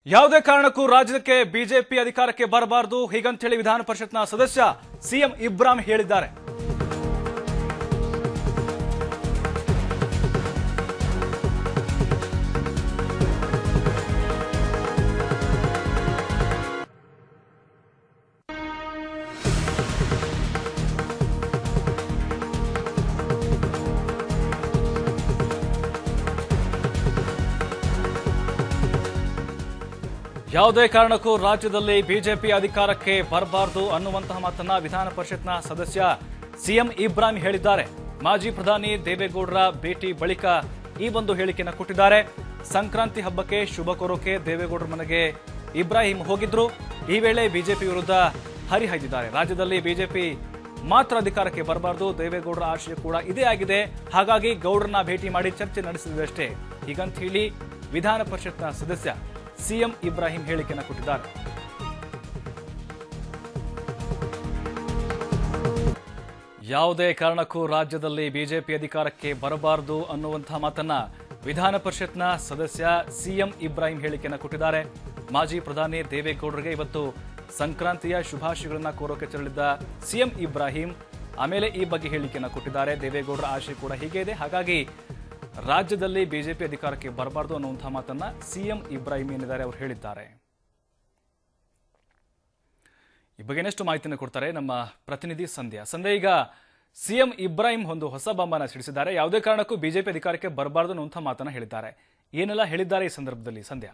ಯಾವುದೇ ಕಾರಣಕ್ಕೂ ರಾಜ್ಯಕ್ಕೆ ಬಿಜೆಪಿ ಅಧಿಕಾರಕ್ಕೆ ಬರಬಾರದು ಹೀಗಂತೇಳಿ ವಿಧಾನ ಪರಿಷತ್ನ ಸದಸ್ಯ ಸಿಎಂ ಇಬ್ರಾಹಿಂ ಹೇಳಿದ್ದಾರೆ ಯಾವುದೇ ಕಾರಣಕ್ಕೂ ರಾಜ್ಯದಲ್ಲಿ ಬಿಜೆಪಿ ಅಧಿಕಾರಕ್ಕೆ ಬರಬಾರದು ಅನ್ನುವಂತಹ ಮಾತನ್ನ ವಿಧಾನ ಪರಿಷತ್ನ ಸದಸ್ಯ ಸಿಎಂ ಇಬ್ರಾಹಿಂ ಹೇಳಿದ್ದಾರೆ ಮಾಜಿ ಪ್ರಧಾನಿ ದೇವೇಗೌಡರ ಭೇಟಿ ಬಳಿಕ ಈ ಒಂದು ಹೇಳಿಕೆಯನ್ನು ಕೊಟ್ಟಿದ್ದಾರೆ ಸಂಕ್ರಾಂತಿ ಹಬ್ಬಕ್ಕೆ ಶುಭ ಕೋರೋಕೆ ದೇವೇಗೌಡರ ಮನೆಗೆ ಇಬ್ರಾಹಿಂ ಹೋಗಿದ್ರು ಈ ವೇಳೆ ಬಿಜೆಪಿ ವಿರುದ್ಧ ಹರಿಹಾಯ್ದಿದ್ದಾರೆ ರಾಜ್ಯದಲ್ಲಿ ಬಿಜೆಪಿ ಮಾತ್ರ ಅಧಿಕಾರಕ್ಕೆ ಬರಬಾರದು ದೇವೇಗೌಡರ ಆಶಯ ಕೂಡ ಇದೇ ಆಗಿದೆ ಹಾಗಾಗಿ ಗೌಡರನ್ನ ಭೇಟಿ ಮಾಡಿ ಚರ್ಚೆ ನಡೆಸಿದಷ್ಟೇ ಹೀಗಂತ ಹೇಳಿ ವಿಧಾನ ಪರಿಷತ್ನ ಸದಸ್ಯ ಸಿಎಂ ಇಬ್ರಾಹಿಂ ಹೇಳಿಕೆಯನ್ನು ಕೊಟ್ಟಿದ್ದಾರೆ ಯಾವುದೇ ಕಾರಣಕ್ಕೂ ರಾಜ್ಯದಲ್ಲಿ ಬಿಜೆಪಿ ಅಧಿಕಾರಕ್ಕೆ ಬರಬಾರದು ಅನ್ನುವಂತಹ ಮಾತನ್ನ ವಿಧಾನ ಪರಿಷತ್ನ ಸದಸ್ಯ ಸಿಎಂ ಇಬ್ರಾಹಿಂ ಹೇಳಿಕೆಯನ್ನು ಕೊಟ್ಟಿದ್ದಾರೆ ಮಾಜಿ ಪ್ರಧಾನಿ ದೇವೇಗೌಡರಿಗೆ ಇವತ್ತು ಸಂಕ್ರಾಂತಿಯ ಶುಭಾಶಯಗಳನ್ನ ಕೋರೋಕೆ ತೆರಳಿದ್ದ ಸಿಎಂ ಇಬ್ರಾಹಿಂ ಆಮೇಲೆ ಈ ಬಗ್ಗೆ ಹೇಳಿಕೆಯನ್ನು ಕೊಟ್ಟಿದ್ದಾರೆ ದೇವೇಗೌಡರ ಆಶಯ ಕೂಡ ಹೀಗೆ ಇದೆ ಹಾಗಾಗಿ ರಾಜ್ಯದಲ್ಲಿ ಬಿಜೆಪಿ ಅಧಿಕಾರಕ್ಕೆ ಬರಬಾರದು ಅನ್ನುವಂತಹ ಮಾತನ್ನ ಸಿಎಂ ಇಬ್ರಾಹಿಂ ಏನಿದ್ದಾರೆ ಅವರು ಹೇಳಿದ್ದಾರೆ ಈ ಬಗ್ಗೆ ಇನ್ನಷ್ಟು ಮಾಹಿತಿಯನ್ನು ಕೊಡ್ತಾರೆ ನಮ್ಮ ಪ್ರತಿನಿಧಿ ಸಂಧ್ಯಾ ಸಂಧ್ಯಾ ಈಗ ಸಿಎಂ ಇಬ್ರಾಹಿಂ ಒಂದು ಹೊಸ ಬಾಂಬನ ಸಿಡಿಸಿದ್ದಾರೆ ಯಾವುದೇ ಕಾರಣಕ್ಕೂ ಬಿಜೆಪಿ ಅಧಿಕಾರಕ್ಕೆ ಬರಬಾರದು ಅನ್ನುವಂಥ ಮಾತನ್ನ ಹೇಳಿದ್ದಾರೆ ಏನೆಲ್ಲ ಹೇಳಿದ್ದಾರೆ ಈ ಸಂದರ್ಭದಲ್ಲಿ ಸಂಧ್ಯಾ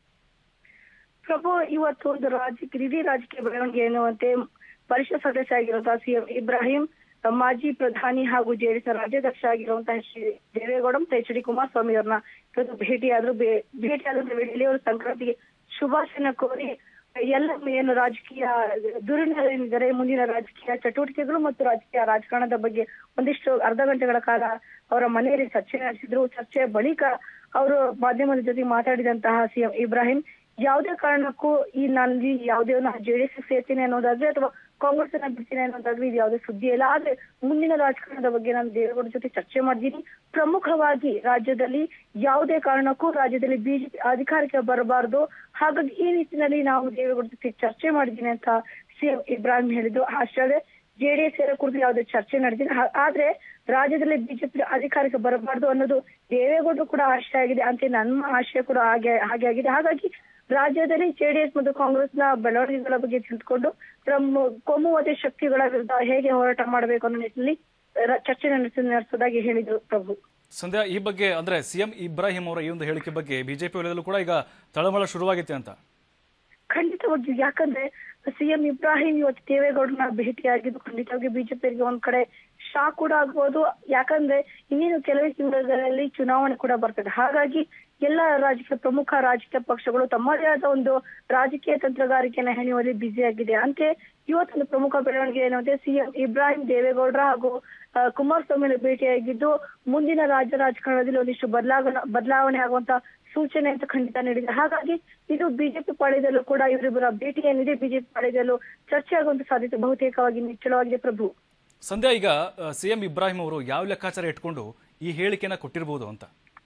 ಪ್ರಭು ಇವತ್ತು ಒಂದು ರಾಜಕೀಯ ಇಡೀ ರಾಜಕೀಯ ಬೆಳವಣಿಗೆ ಎನ್ನುವಂತೆ ಪರಿಷತ್ ಸದಸ್ಯ ಆಗಿರುವಂತಹ ಸಿಎಂ ಇಬ್ರಾಹಿಂ ಮಾಜಿ ಪ್ರಧಾನಿ ಹಾಗೂ ಜೆಡಿಎಸ್ ರಾಜ್ಯಾಧ್ಯಕ್ಷ ಆಗಿರುವಂತಹ ಶ್ರೀ ದೇವೇಗೌಡ ಮತ್ತು ಎಚ್ ಡಿ ಕುಮಾರಸ್ವಾಮಿ ಅವ್ರನ್ನ ಇವತ್ತು ಭೇಟಿಯಾದ್ರು ಬೇ- ಭೇಟಿಯಾದ ವೇಳೆಯಲ್ಲಿ ಅವರು ಸಂಕ್ರಾಂತಿಗೆ ಶುಭಾಶಯನ ಕೋರಿ ಎಲ್ಲ ಏನು ರಾಜಕೀಯ ಧುರೀಣರೇನಿದ್ದಾರೆ ಮುಂದಿನ ರಾಜಕೀಯ ಚಟುವಟಿಕೆಗಳು ಮತ್ತು ರಾಜಕೀಯ ರಾಜಕಾರಣದ ಬಗ್ಗೆ ಒಂದಿಷ್ಟು ಅರ್ಧ ಗಂಟೆಗಳ ಕಾಲ ಅವರ ಮನೆಯಲ್ಲಿ ಚರ್ಚೆ ನಡೆಸಿದ್ರು ಚರ್ಚೆಯ ಬಳಿಕ ಅವರು ಮಾಧ್ಯಮದ ಜೊತೆ ಮಾತಾಡಿದಂತಹ ಸಿಎಂ ಇಬ್ರಾಹಿಂ ಯಾವುದೇ ಕಾರಣಕ್ಕೂ ಈ ನಾನು ಯಾವುದೇ ಜೆಡಿಎಸ್ ಸೇರ್ತೀನಿ ಅನ್ನೋದಾದ್ರೆ ಅಥವಾ ಕಾಂಗ್ರೆಸ್ ಅನ್ನ ಬಿಡ್ತೀನಿ ಅನ್ನೋದಾದ್ರೆ ಇದು ಯಾವುದೇ ಸುದ್ದಿ ಇಲ್ಲ ಆದ್ರೆ ಮುಂದಿನ ರಾಜಕಾರಣದ ಬಗ್ಗೆ ನಾನು ದೇವೇಗೌಡ ಜೊತೆ ಚರ್ಚೆ ಮಾಡಿದ್ದೀನಿ ಪ್ರಮುಖವಾಗಿ ರಾಜ್ಯದಲ್ಲಿ ಯಾವುದೇ ಕಾರಣಕ್ಕೂ ರಾಜ್ಯದಲ್ಲಿ ಬಿಜೆಪಿ ಅಧಿಕಾರಕ್ಕೆ ಬರಬಾರದು ಹಾಗಾಗಿ ಈ ನಿಟ್ಟಿನಲ್ಲಿ ನಾವು ದೇವೇಗೌಡ ಜೊತೆ ಚರ್ಚೆ ಮಾಡಿದ್ದೀನಿ ಅಂತ ಸಿಎಂ ಇಬ್ರಾಹಿಂ ಹೇಳಿದ್ರು ಅಷ್ಟೇ ಜೆಡಿಎಸ್ ಕುರಿತು ಯಾವುದೇ ಚರ್ಚೆ ನಡೆದಿಲ್ಲ ಹಾ- ಆದ್ರೆ ರಾಜ್ಯದಲ್ಲಿ ಬಿಜೆಪಿ ಅಧಿಕಾರಕ್ಕೆ ಬರಬಾರದು ಅನ್ನೋದು ದೇವೇಗೌಡರು ಕೂಡ ಆಶಯ ಆಗಿದೆ ಅಂತ ನಮ್ಮ ಆಶಯ ಕೂಡ ಹಾಗೆ ಹಾಗೆ ಆಗಿದೆ ಹಾಗಾಗಿ ರಾಜ್ಯದಲ್ಲಿ ಜೆಡಿಎಸ್ ಮತ್ತು ಕಾಂಗ್ರೆಸ್ನ ಬೆಳವಣಿಗೆಗಳ ಬಗ್ಗೆ ತಿಳಿದುಕೊಂಡು ನಮ್ಮ ಕೋಮುವಾದಿ ಶಕ್ತಿಗಳ ವಿರುದ್ಧ ಹೇಗೆ ಹೋರಾಟ ಮಾಡಬೇಕು ಅನ್ನೋ ನಿಟ್ಟಿನಲ್ಲಿ ರ- ಚರ್ಚೆ ನಡೆಸ ನಡೆಸೋದಾಗಿ ಹೇಳಿದ್ರು ಪ್ರಭು ಸಂಧ್ಯಾ ಈ ಬಗ್ಗೆ ಅಂದ್ರೆ ಸಿಎಂ ಇಬ್ರಾಹಿಂ ಅವರ ಈ ಒಂದು ಹೇಳಿಕೆ ಬಗ್ಗೆ ಬಿಜೆಪಿ ವಲಯದಲ್ಲೂ ಕೂಡ ಈಗ ತಳಮಳ ಶುರುವಾಗಿದೆ ಅಂತ ಖಂಡಿತವಾಗಿ ಯಾಕಂದ್ರೆ ಸಿಎಂ ಇಬ್ರಾಹಿಂ ಇವತ್ತು ದೇವೇಗೌಡರನ್ನ ಭೇಟಿಯಾಗಿದ್ದು ಖಂಡಿತವಾಗಿ ಬಿಜೆಪಿಯವರಿಗೆ ಒಂದ್ ಕಡೆ ಶಾಕ್ ಕೂಡ ಆಗ್ಬೋದು ಯಾಕಂದ್ರೆ ಇನ್ನೇನು ಕೆಲವೇ ತಿಂಗಳಲ್ಲಿ ಚುನಾವಣೆ ಕೂಡ ಬರ್ತದೆ ಹಾಗಾಗಿ ಎಲ್ಲ ರಾಜಕೀಯ ಪ್ರಮುಖ ರಾಜಕೀಯ ಪಕ್ಷಗಳು ತಮ್ಮದೇ ಆದ ಒಂದು ರಾಜಕೀಯ ತಂತ್ರಗಾರಿಕೆಯನ್ನು ಹೆಣೆಯುವಲ್ಲಿ ಬ್ಯುಸಿ ಆಗಿದೆ ಅಂತೆ ಇವತ್ತೊಂದು ಪ್ರಮುಖ ಬೆಳವಣಿಗೆ ಏನಂದ್ರೆ ಸಿಎಂ ಇಬ್ರಾಹಿಂ ದೇವೇಗೌಡರ ಹಾಗೂ ಆ, ಕುಮಾರಸ್ವಾಮಿ ಭೇಟಿಯಾಗಿದ್ದು ಮುಂದಿನ ರಾಜ್ಯ ರಾಜಕಾರಣದಲ್ಲಿ ಒಂದಿಷ್ಟು ಬದಲಾವಣೆ ಬದಲಾವಣೆ ಆಗುವಂತ ಸೂಚನೆ ಅಂತ ಖಂಡಿತ ನೀಡಿದೆ ಹಾಗಾಗಿ ಇದು ಬಿಜೆಪಿ ಪಾಳ್ಯದಲ್ಲೂ ಕೂಡ ಇವರಿಬ್ಬರ ಭೇಟಿ ಏನಿದೆ ಬಿಜೆಪಿ ಪಾಳ್ಯದಲ್ಲೂ ಚರ್ಚೆ ಆಗುವಂತ ಸಾಧ್ಯತೆ ಬಹುತೇಕವಾಗಿ ನಿಚ್ಚಳವಾಗಿದೆ ಪ್ರಭು ಸಂಧ್ಯಾ ಈಗ ಸಿಎಂ ಇಬ್ರಾಹಿಂ ಅವರು ಯಾವ ಲೆಕ್ಕಾಚಾರ ಇಟ್ಕೊಂಡು ಈ ಹೇಳಿಕೆನ ಕೊಟ್ಟಿರಬಹುದು ಅಂತ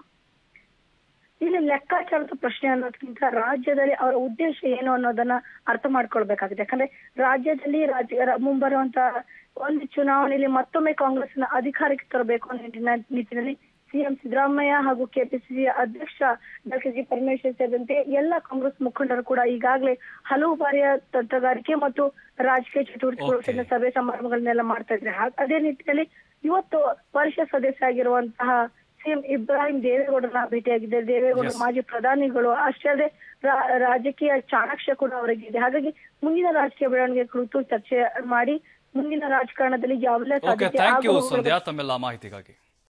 ಇಲ್ಲಿ ಲೆಕ್ಕಾಚಾರದ ಪ್ರಶ್ನೆ ಅನ್ನೋದಕ್ಕಿಂತ ರಾಜ್ಯದಲ್ಲಿ ಅವರ ಉದ್ದೇಶ ಏನು ಅನ್ನೋದನ್ನ ಅರ್ಥ ಮಾಡ್ಕೊಳ್ಬೇಕಾಗಿದೆ ಯಾಕಂದ್ರೆ ರಾಜ್ಯದಲ್ಲಿ ರಾಜ್ಯ ರ- ಮುಂಬರುವಂತ ಒಂದು ಚುನಾವಣೆಯಲ್ಲಿ ಮತ್ತೊಮ್ಮೆ ಕಾಂಗ್ರೆಸ್ನ ಅಧಿಕಾರಕ್ಕೆ ತರಬೇಕು ಅನ್ನೋ ನಿಟ್ಟಿನ- ನಿಟ್ಟಿನಲ್ಲಿ ಸಿಎಂ ಸಿದ್ದರಾಮಯ್ಯ ಹಾಗೂ ಕೆಪಿಸಿಸಿ ಅಧ್ಯಕ್ಷ ಡಾಕ್ಟರ್ ಜಿ ಪರಮೇಶ್ವರ್ ಸೇರಿದಂತೆ ಎಲ್ಲ ಕಾಂಗ್ರೆಸ್ ಮುಖಂಡರು ಕೂಡ ಈಗಾಗಲೇ ಹಲವು ಬಾರಿಯ ತಂತ್ರಗಾರಿಕೆ ಮತ್ತು ರಾಜಕೀಯ ಚಟುವಟಿಕೆಗಳು Okay. ಸಹ ಸಭೆ ಸಮಾರಂಭಗಳನ್ನೆಲ್ಲ ಮಾಡ್ತಾ ಇದ್ದಾರೆ ಹಾ- ಅದೇ ನಿಟ್ಟಿನಲ್ಲಿ ಇವತ್ತು ಪರಿಷತ್ ಸದಸ್ಯ ಆಗಿರುವಂತಹ ಸಿಎಂ ಇಬ್ರಾಹಿಂ ದೇವೇಗೌಡರನ್ನ ಭೇಟಿಯಾಗಿದ್ದಾರೆ ದೇವೇಗೌಡ Yes. ಮಾಜಿ ಪ್ರಧಾನಿಗಳು ಅಷ್ಟೇ ಅಲ್ಲದೆ ರಾ- ರಾಜಕೀಯ ಚಾಣಾಕ್ಷ ಕೂಡ ಅವರಿಗಿದೆ ಹಾಗಾಗಿ ಮುಂದಿನ ರಾಜಕೀಯ ಬೆಳವಣಿಗೆ ಕುರಿತು ಚರ್ಚೆ ಮಾಡಿ ಮುಂದಿನ ರಾಜಕಾರಣದಲ್ಲಿ ಯಾವೆಲ್ಲ ಓಕೆ ಸಾಧ್ಯತೆ ಥ್ಯಾಂಕ್ ಯು ಆಗಬಹುದು ಸಂಧ್ಯಾ ತಮ್ಮೆಲ್ಲ ಮಾಹಿತಿಗಾಗಿ